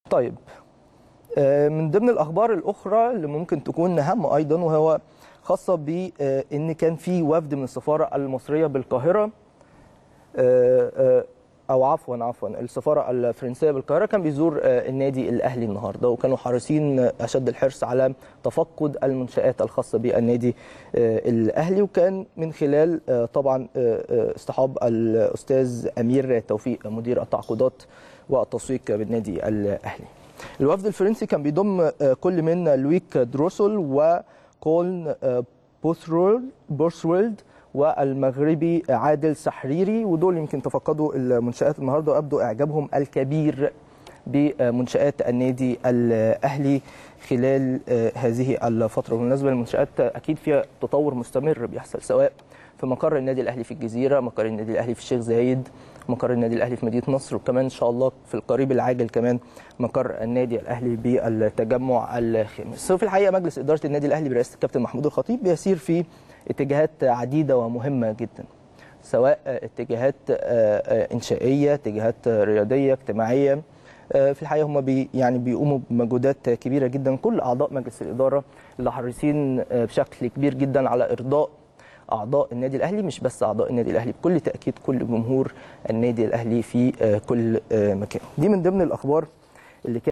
طيب آه، من ضمن الاخبار الاخرى اللي ممكن تكون اهم ايضا وهو خاصه بان كان في وفد من السفاره المصريه بالقاهره آه، آه، او عفوا عفوا السفاره الفرنسيه بالقاهره كان بيزور آه، النادي الاهلي النهارده وكانوا حريصين اشد الحرص على تفقد المنشات الخاصه بالنادي آه، الاهلي وكان من خلال آه، طبعا آه، آه، اصطحاب الاستاذ امير توفيق مدير التعاقدات والتسويق بالنادي الاهلي. الوفد الفرنسي كان بيضم آه، كل من لويك دروسل وكولن آه، بوثرول بورسولد والمغربي عادل سحريري ودول يمكن تفقدوا المنشآت النهارده وابدوا اعجابهم الكبير بمنشآت النادي الاهلي خلال آه، هذه الفتره بالنسبه للمنشآت اكيد فيها تطور مستمر بيحصل سواء في مقر النادي الاهلي في الجزيره مقر النادي الاهلي في الشيخ زايد مقر النادي الاهلي في مدينه نصر وكمان ان شاء الله في القريب العاجل كمان مقر النادي الاهلي بالتجمع الخامس في الحقيقه مجلس اداره النادي الاهلي برئاسه الكابتن محمود الخطيب بيسير في اتجاهات عديده ومهمه جدا سواء اتجاهات انشائيه اتجاهات رياضيه اجتماعيه في الحقيقه هم بي يعني بيقوموا بمجهودات كبيره جدا كل اعضاء مجلس الاداره اللي حريصين بشكل كبير جدا على ارضاء اعضاء النادي الاهلي مش بس اعضاء النادي الاهلي بكل تاكيد كل جمهور النادي الاهلي في كل مكان دي من ضمن الاخبار اللي كانت